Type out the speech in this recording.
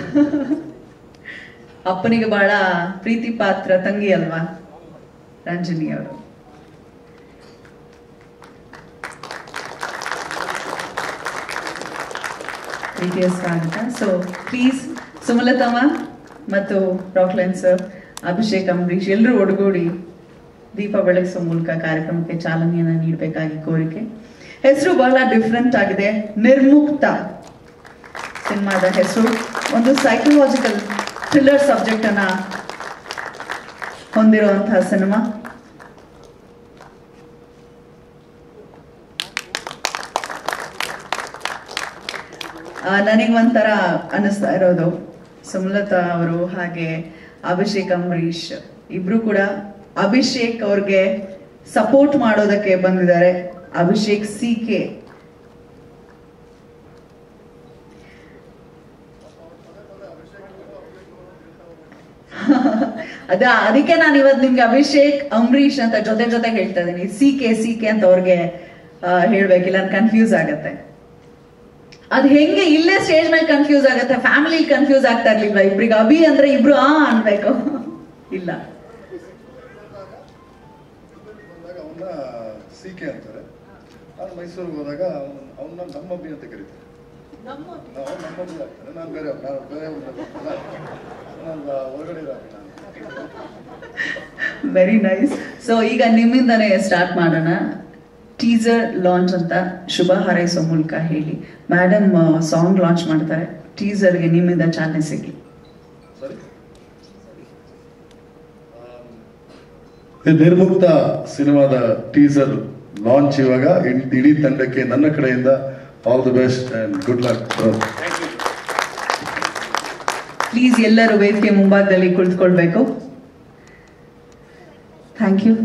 ಅಪ್ಪನಿಗೆ ಬಹಳ ಪ್ರೀತಿ ಪಾತ್ರ ತಂಗಿ ಅಲ್ವಾ ರಂಜನಿ ಅವರು ಪ್ರೀತಿಯ ಸ್ವಾಗತ ಸೊ ಪ್ಲೀಸ್ ಸುಮಲತಮ್ಮ ಮತ್ತು ರಾಕ್ಲೈನ್ ಸರ್ ಅಭಿಷೇಕ್ ಅಂಬರೀಶ್ ಎಲ್ಲರೂ ಒಡಗೂಡಿ ದೀಪ ಬೆಳಗಿಸೋ ಮೂಲಕ ಕಾರ್ಯಕ್ರಮಕ್ಕೆ ಚಾಲನೆಯನ್ನ ನೀಡಬೇಕಾಗಿ ಕೋರಿಕೆ ಹೆಸರು ಬಹಳ ಡಿಫ್ರೆಂಟ್ ಆಗಿದೆ ನಿರ್ಮುಕ್ತ ಸಿನಿಮಾದ ಹೆಸರು ಒಂದು ಸೈಕಲಾಜಿಕಲ್ ಥ್ರಿಲ್ಲರ್ ಸಬ್ಜೆಕ್ಟ್ ಅನ್ನ ಹೊಂದಿರುವಂತಹ ಸಿನಿಮಾ ನನಗೆ ಒಂಥರ ಅನಿಸ್ತಾ ಇರೋದು ಸುಮಲತಾ ಅವರು ಹಾಗೆ ಅಭಿಷೇಕ್ ಅಂಬರೀಶ್ ಇಬ್ರು ಕೂಡ ಅಭಿಷೇಕ್ ಅವ್ರಿಗೆ ಸಪೋರ್ಟ್ ಮಾಡೋದಕ್ಕೆ ಬಂದಿದ್ದಾರೆ ಅಭಿಷೇಕ್ ಸಿ ಕೆ ಅದ ಅದಕ್ಕೆ ನಾನು ಇವತ್ತು ನಿಮ್ಗೆ ಅಭಿಷೇಕ್ ಅಂಬರೀಶ್ ಅಂತ ಜೊತೆ ಜೊತೆ ಹೇಳ್ತಾ ಇದೀನಿ ಸಿ ಕೆ ಸಿ ಕೆ ಅಂತ ಅವ್ರಿಗೆ ಆ, ಹೇಳ್ಬೇಕಿಲ್ಲ ಕನ್ಫ್ಯೂಸ್ ಆಗತ್ತೆ ಅದ್ ಹೆಂಗೆ ಇಲ್ಲೇ ಸ್ಟೇಜ್ ಮೇಲೆ ಕನ್ಫ್ಯೂಸ್ ಆಗತ್ತೆ ಫ್ಯಾಮಿಲಿ ಕನ್ಫ್ಯೂಸ್ ಆಗ್ತಾ ಇರ್ಲಿಲ್ವಾ ಇಬ್ರಿಗೆ ಅಭಿ ಅಂದ್ರೆ ಇಬ್ರು ಆ ಅನ್ಬೇಕು ಇಲ್ಲ ಬಂದಾಗ ಅವನ್ನ ಸಿ ಕೆ ಅಂತಾರೆ ನಾನು ಮೈಸೂರಿಗೆ ಹೋದಾಗ ಅವನ್ನ ನಮ್ಮ ಅಬ್ಬಿ ಅಂತ ಕರೀತಾರೆ ನಾವು ನಮ್ಮ ಅಬ್ಬಿ ಆಗ್ತಾರೆ ನಾನು ಬೇರೆ ನಾನು ಬೇರೆ ಊರ್ನಲ್ಲಿರ್ತೀನಲ್ಲ, ನಾನು ಹೊರಗಡೆ ಇರೋ ಅಬ್ಬಿ ನಾನು ವೆರಿ ನೈಸ್ ಸೊ ಈಗ ನಿಮ್ಮಿಂದನೇ ಸ್ಟಾರ್ಟ್ ಮಾಡೋಣ ಟೀಸರ್ ಲಾಂಚ್ ಅಂತ ಶುಭ ಹಾರೈಸೋ ಮೂಲಕ ಹೇಳಿ ಮೇಡಮ್ ಸಾಂಗ್ ಲಾಂಚ್ ಮಾಡ್ತಾರೆ ಟೀಸರ್ಗೆ ನಿಮ್ಮಿಂದ ಚಾಲನೆ ಸಿಗ್ಲಿ ಸರಿ ಈ ನಿರ್ಮುಕ್ತ ಸಿನಿಮಾದ ಟೀಸರ್ ಲಾಂಚ್ ಇವಾಗ ಇಡ್- ಇಡೀ ತಂಡಕ್ಕೆ ನನ್ನ ಕಡೆಯಿಂದ all the best and good luck please ಎಲ್ಲರೂ ವೇದಿಕೆ ಮುಂಭಾಗದಲ್ಲಿ ಕುಳಿತುಕೊಳ್ಬೇಕು ಥ್ಯಾಂಕ್ ಯು